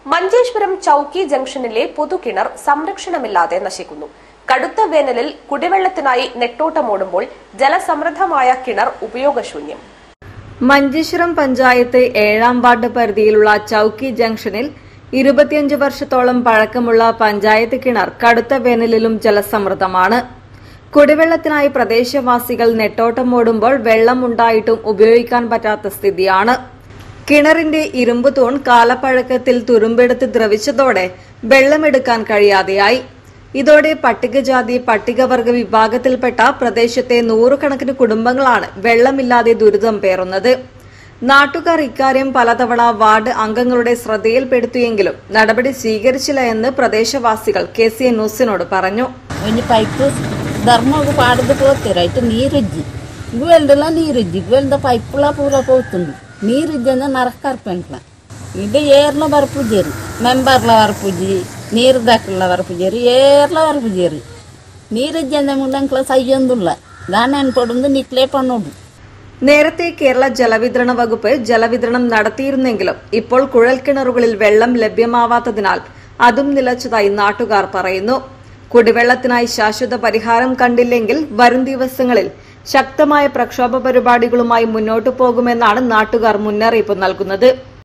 മഞ്ചേശ്വരം ചൌക്കി ജംഗ്ഷനിലെ പൊതുകിണർ സംരക്ഷണമില്ലാതെ നശിക്കുന്നു കടുത്ത വേനലിൽ കുടിവെള്ളത്തിനായി നെട്ടോട്ടമോടുമ്പോൾ ജലസമൃദ്ധമായ കിണർ ഉപയോഗശൂന്യം മഞ്ചേശ്വരം പഞ്ചായത്ത് ഏഴാം വാർഡ് പരിധിയിലുള്ള ചൌക്കി ജംഗ്ഷനിൽ ഇരുപത്തിയഞ്ച് വർഷത്തോളം പഴക്കമുള്ള പഞ്ചായത്ത് കിണർ കടുത്ത വേനലിലും ജലസമൃദ്ധമാണ് കുടിവെള്ളത്തിനായി പ്രദേശവാസികൾ നെട്ടോട്ടമോടുമ്പോൾ വെള്ളം ഉണ്ടായിട്ടും ഉപയോഗിക്കാൻ പറ്റാത്ത സ്ഥിതിയാണ് കിണറിന്റെ ഇരുമ്പ് തൂൺ കാലപ്പഴക്കത്തിൽ തുരുമ്പെടുത്ത് ദ്രവിച്ചതോടെ വെള്ളമെടുക്കാൻ കഴിയാതെയായി ഇതോടെ പട്ടികജാതി പട്ടികവർഗ വിഭാഗത്തിൽപ്പെട്ട പ്രദേശത്തെ നൂറുകണക്കിന് കുടുംബങ്ങളാണ് വെള്ളമില്ലാതെ ദുരിതം പേറുന്നത് നാട്ടുകാർ ഇക്കാര്യം പലതവണ വാർഡ് അംഗങ്ങളുടെ ശ്രദ്ധയിൽപ്പെടുത്തിയെങ്കിലും നടപടി സ്വീകരിച്ചില്ല എന്ന് പ്രദേശവാസികൾ കെ സി ന്യൂസിനോട് പറഞ്ഞു ಒಂಜಿ ಪೈಪ್ ಧರ್ಮಗ್ ಪಾಡ್ದು ಪೋತೀರ ಐಟು ನೀರಿಜ್ಜಿ ಇವೆಲ್ದೆಲ್ಲ ನೀರಿಜ್ಜಿ ಇವೆಲ್ದ ಪೈಪ್ಲ ಪೂರ పోతుంది నీరిజ్జి ಅಂದ್ರೆ నరక కర్పెంట్ల ఇది ఏర్ల వరపు జేరు మెంబర్ల వరపు జీ నీరు దక్కల వరపు జేరు ఏర్ల వరపు జేరు నీరిజ్జి ಅಂದ್ರೆ ಮುಂದಂಕ್ಲ ಸಯ್ಯೊಂದುಲ್ಲ ದಾನ പൊടുന്ന് നിക്ലേ പണ്ണോಡು നേരത്തെ കേരള ജലവിതരണ വകുപ്പ് ജലവിതരണം നടത്തിയിരുന്നെങ്കിലും ഇപ്പോൾ കുഴൽക്കിണറുകളിൽ വെള്ളം ലഭ്യമാവാത്തതിനാൽ അതും നിലച്ചതായി നാട്ടുകാർ പറയുന്നു കുടിവെള്ളത്തിനായി ശാശ്വത പരിഹാരം കണ്ടില്ലെങ്കിൽ വരും ദിവസങ്ങളിൽ ശക്തമായ പ്രക്ഷോഭ പരിപാടികളുമായി മുന്നോട്ടു പോകുമെന്നാണ് നാട്ടുകാർ മുന്നറിയിപ്പ് നൽകുന്നത്